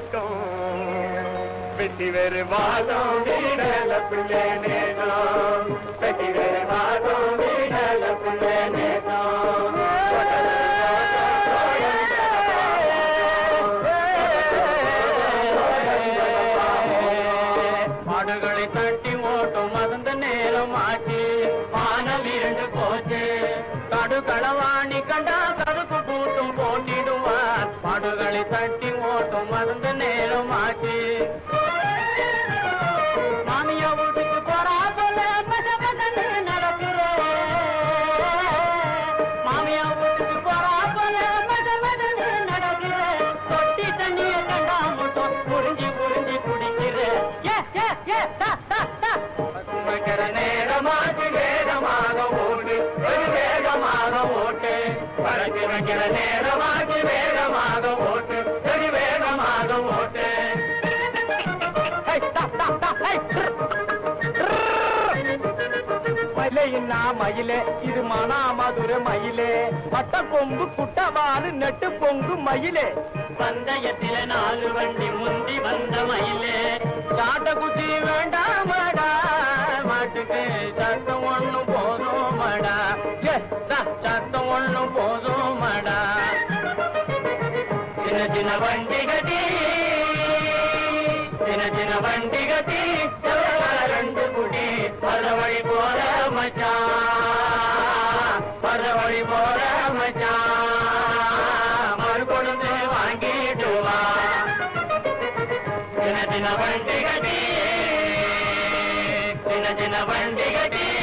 இருக்கும் பெட்டி வேறு வாதம் வீடல பிள்ளை நேரம் பெட்டி வேறு வாதம் வீடல பிள்ளை நேரம் மாடுகளை தட்டி ஓட்டும் மறந்த நேரம் ஆச்சு வானம் இரண்டு போச்சு கடு களவாணி கண்டா கருப்பு கூட்டும் போட்டிடுவார் மாடுகளை தட்டி ஓட்டும் மறந்த நேரம் ஆச்சு மாமியா வீட்டுக்கு போறா போல மத மதன்னு நடக்கிறேன் மாமியா வீட்டுக்கு போறா போல மத மதன்னு நடக்கிறேன் தொட்டி தண்ணிய கண்டா மட்டும் புரிஞ்சு புரிஞ்சு குடிக்கிறேன் ஏ ஏ ஏ தா தா தா வைக்கிற நேரமாச்சு வேகமாக ஓட்டு வெகு வேகமாக ஓட்டு பழக்கி வைக்கிற நேரமாச்சு வேகமாக ஓட்டு வெகு வேகமாக ஓட்டு ஹை, தா, தா, தா, ஹை, மயிலையின்னா மயிலே இது மனா மதுர மயிலே வட்ட கொம்பு குட்டவாறு நெட்டு பொங்கு மயிலே பந்தயத்தில நாலு வண்டி முந்தி வந்த மயிலே சாட்ட குச்சி வேண்டாமடா மாட்டுக்கு சட்டம் ஒண்ணு போதுமடா ஏ, சா, சட்டம் ஒண்ணு போதுமடா சின்ன சின்ன வண்டி கட்டி சின்ன சின்ன வண்டி கட்டி எவ்வளவு ரெண்டு குடி பல வழி போற மச்சான் பல வழி போற மச்சான் மறு கொடுத்து வாங்கிட்டு வா சின்ன சின்ன வண்டி கட்டி சின்ன சின்ன வண்டி கட்டி